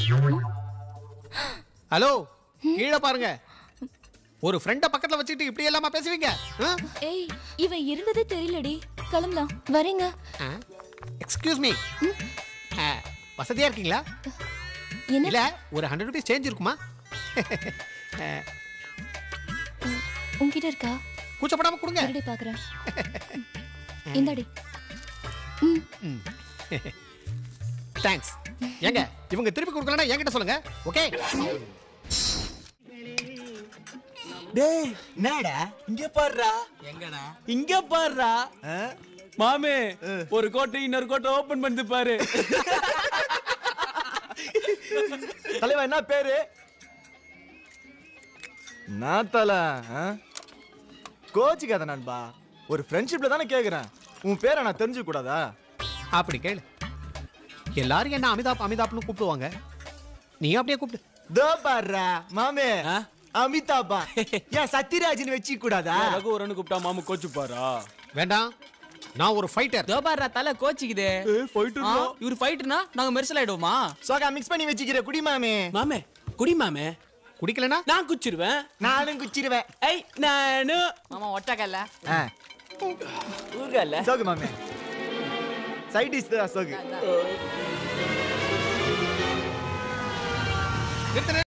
hello கீழே பாருங்க ஒரு ஃப்ரெண்ட பக்கத்துல வச்சுட்டு இப்படி எல்லாமா பேசுவீங்க ஏய் இவன் இருந்ததே தெரியலடி கிளம்பலாம் வரீங்க எக்ஸ்கியூஸ் மீ வசதியா இருக்கீங்களா என்ன இல்ல ஒரு ஹண்ட்ரட் ருபீஸ் சேஞ்ச் இருக்குமா உன்கிட்ட இருக்கா கூச்சப்படாம கொடுங்க இருடி பாக்குறேன் இந்தாடி ம் தேங்க்ஸ் ஏங்க இவங்க திருப்பி கொடுக்கலன்னா என்கிட்ட சொல்லுங்க ஓகே டேய் என்னடா இங்க பாருடா எங்கடா இங்க பாருடா மாமே ஒரு கோட்டை இன்னொரு கோட்டை ஓபன் பண்ணி பாரு தலைவா என்ன பேரு நான் தல கோச்சிக்காத நண்பா ஒரு ஃப்ரெண்ட்ஷிப்ல தானே கேக்குறேன் உன் பேரை நான் தெரிஞ்சுக்க கூடாதா அப்படி கேளு எல்லாரும் என்ன அமிதாப் அமிதாப்னு கூப்பிடுவாங்க நீ அப்படியே கூப்பிடு தோ பாருடா மாமே அமிதாபா ஏன் சத்யராஜன் வச்சு கூடாதா ரகுவரன் கூப்பிட்டா மாமா கோச்சு பாரா வேண்டாம் நான் ஒரு ஃபைட்டர் தோபாரா தலை கோச்சிக்குதே ஆ, இவரு ஃபைட்டுனா நாங்க மெர்சல் ஆயிடுவோமா சோகா மிக்ஸ் பண்ணி வச்சுக்கிற குடி மாமே மாமே குடி மாமே குடிக்கலனா நான் குச்சிருவேன் நானும் குச்சிருவேன் ஐ நானு மாமா ஒட்டக்கல்ல ஆ, ஊர்கல்ல சோகு மாமே சைட் டிஷ் தான் சோகு நிறுத்து